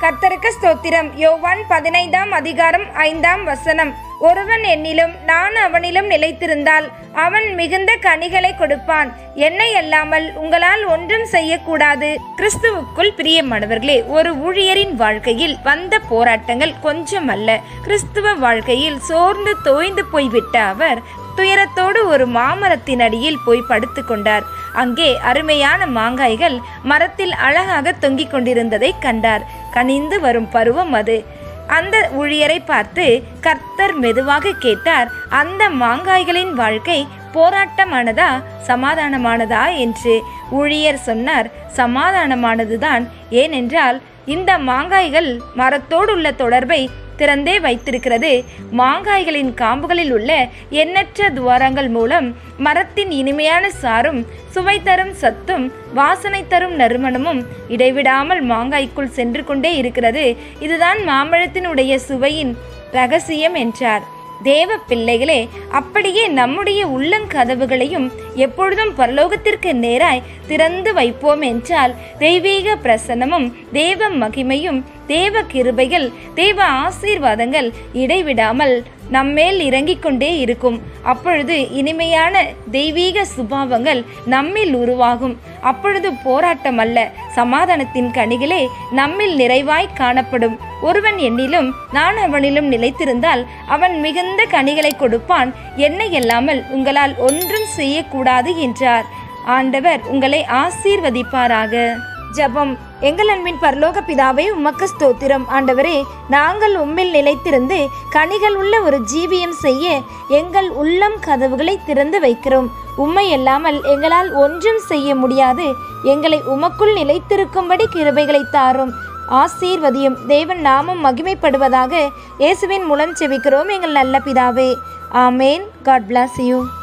கர்த்தருக்கு ஸ்தோத்திரம் யோவான் பதினைந்தாம் அதிகாரம் ஐந்தாம் வசனம் ஒருவன் என்னிலும் நான் அவனிலும் நிலைத்திருந்தால் அவன் மிகுந்த கனிகளை கொடுப்பான் என்னை அல்லாமல் உங்களால் ஒன்றும் செய்யக்கூடாது கிறிஸ்துவுக்குள் பிரியமானவர்களே ஒரு ஊழியரின் வாழ்க்கையில் வந்த போராட்டங்கள் கொஞ்சம் அல்ல கிறிஸ்துவ வாழ்க்கையில் சோர்ந்து தோய்ந்து போய்விட்ட அவர் துயரத்தோடு ஒரு மாமரத்தின் அடியில் போய் படுத்து கொண்டார் அங்கே அருமையான மாங்காய்கள் மரத்தில் அழகாக தொங்கிக் கொண்டிருந்ததை கண்டார் கனிந்து வரும் பருவம் அது அந்த ஊழியரை பார்த்து கர்த்தர் மெதுவாக கேட்டார் அந்த மாங்காய்களின் வாழ்க்கை போராட்டமானதா சமாதானமானதா என்று ஊழியர் சொன்னார் சமாதானமானதுதான் ஏனென்றால் இந்த மாங்காய்கள் மரத்தோடு உள்ள தொடர்பை திறந்தே வைத்திருக்கிறது மாங்காய்களின் காம்புகளில் உள்ள எண்ணற்ற துவாரங்கள் மூலம் மரத்தின் இனிமையான சாரும் சுவை தரும் சத்தும் வாசனை தரும் நறுமணமும் இடைவிடாமல் மாங்காய்க்குள் சென்று கொண்டே இருக்கிறது இதுதான் மாம்பழத்தினுடைய சுவையின் ரகசியம் என்றார் தேவ பிள்ளைகளே அப்படியே நம்முடைய உள்ளங்கதவுகளையும் எப்பொழுதும் பரலோகத்திற்கு நேராய் திறந்து வைப்போம் என்றால் தெய்வீக பிரசன்னமும் தேவ மகிமையும் தேவ கிருபைகள் தேவ ஆசீர்வாதங்கள் இடைவிடாமல் நம்மேல் இறங்கிக் கொண்டே இருக்கும் அப்பொழுது இனிமையான தெய்வீக சுபாவங்கள் நம்மில் உருவாகும் அப்பொழுது போராட்டம் அல்ல சமாதானத்தின் கனிகளே நம்மில் நிறைவாய் காணப்படும் ஒருவன் என்னிலும் நான் அவனிலும் நிலைத்திருந்தால் அவன் மிகுந்த கனிகளை கொடுப்பான் என்னை அல்லாமல் உங்களால் ஒன்றும் செய்யக்கூடாது என்றார் ஆண்டவர் உங்களை ஆசீர்வதிப்பாராக ஜெபம் எங்கள் அன்பின் பரலோக பிதாவே உமக்கு ஸ்தோத்திரம் ஆண்டவரே நாங்கள் உம்மில் நிலைத்திருந்து கனிகள் உள்ள ஒரு ஜீவியம் செய்ய எங்கள் உள்ளம் கதவுகளை திறந்து வைக்கிறோம் உம்மை இல்லாமல் எங்களால் ஒன்றும் செய்ய முடியாது எங்களை உமக்குள் நிலைத்திருக்கும்படி கிருபைகளை தாரும் ஆசீர்வதியும் தேவன் நாமம் மகிமைப்படுவதாக இயேசுவின் மூலம் செபிக்கிறோம் எங்கள் நல்ல பிதாவே ஆமேன் காட் bless யூ